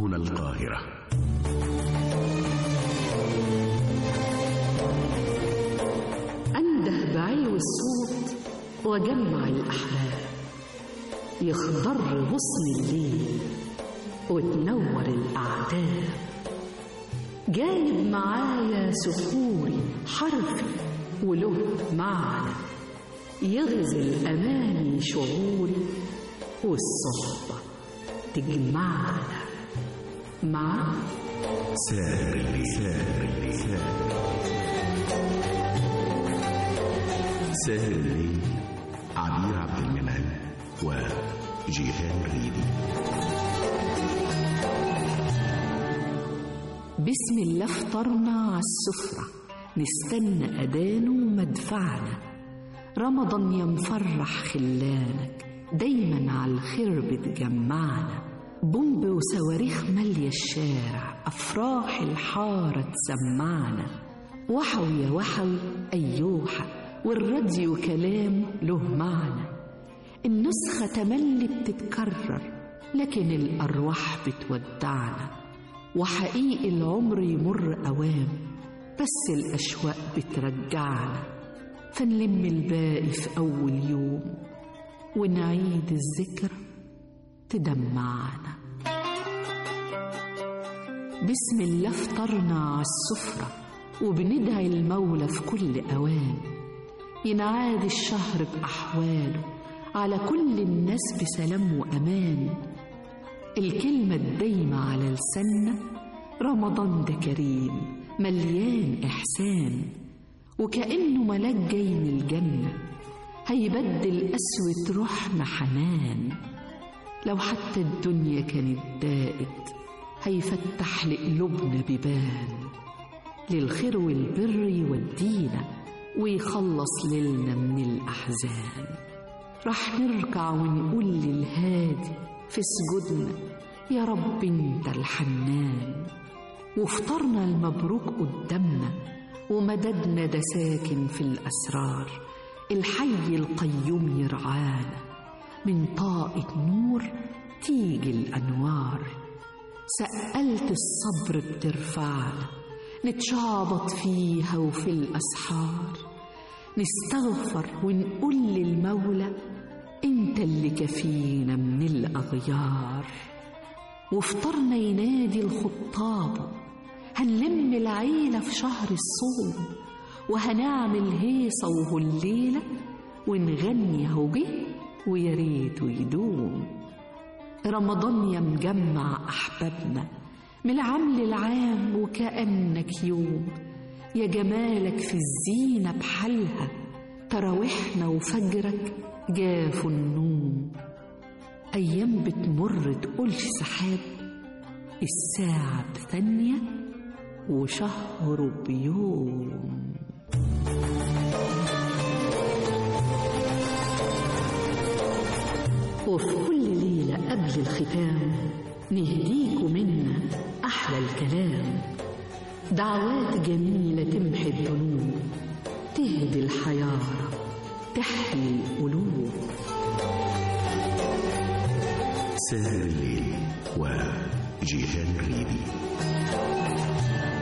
هنا القاهرة أنده بعلو الصوت وجمع الأحباب يخضر غصن الليل وتنور الأعتاب جايب معايا سحوري حرفي وله معنى يغزل أماني شعوري والصحبة تجمعنا مع ساهر الليل ساهر الليل ساهر الليل عبير عبد المنعم وجيهان ريدي بسم الله فطرنا على السفرة نستنى أذانه ومدفعنا رمضان يا مفرح خلانك دايما على الخير بتجمعنا بومب وصواريخ مالية الشارع أفراح الحارة تسمعنا وحوي يا وحوي أيوحة والراديو كلام له معنى النسخة تملي بتتكرر لكن الأرواح بتودعنا وحقيقي العمر يمر أوام بس الأشواق بترجعنا فنلم الباقي في أول يوم ونعيد الذكرى تدمعنا بسم الله فطرنا على السفرة وبندعي المولى في كل أوان ينعاد الشهر بأحواله على كل الناس بسلام وأمان الكلمة الدايمة على لساننا رمضان ده كريم مليان إحسان وكأنه ملاك جاي من الجنة هيبدل قسوة روحنا حنان لو حتى الدنيا كانت ضاقت هيفتح لقلوبنا بيبان للخير والبر يودينا ويخلص ليلنا من الأحزان رح نركع ونقول للهادي في سجودنا يا رب انت الحنان وفطرنا المبروك قدامنا ومددنا ده ساكن في الأسرار الحي القيوم يرعانا من طاقة نور تيجي الأنوار سألت الصبر بترفعنا نتشعبط فيها وفي الأسحار نستغفر ونقول للمولى انت اللي كفينا من الأغيار وفطرنا ينادي الخطاب هنلم العيلة في شهر الصوم وهنعمل هيصة وهليلة ونغني هو جه ويا ريت يدوم رمضان يا مجمع أحبابنا من العمل العام وكأنك يوم يا جمالك في الزينة بحالها تراويحنا وفجرك جافوا النوم أيام بتمر تقولش سحاب الساعة بثانية وشهر بيوم وفي كل ليلة قبل الختام نهديكوا منا أحلى الكلام دعوات جميلة تمحي الذنوب تهدي الحيارة تحيي القلوب ساهر الليل وجيهان ريدي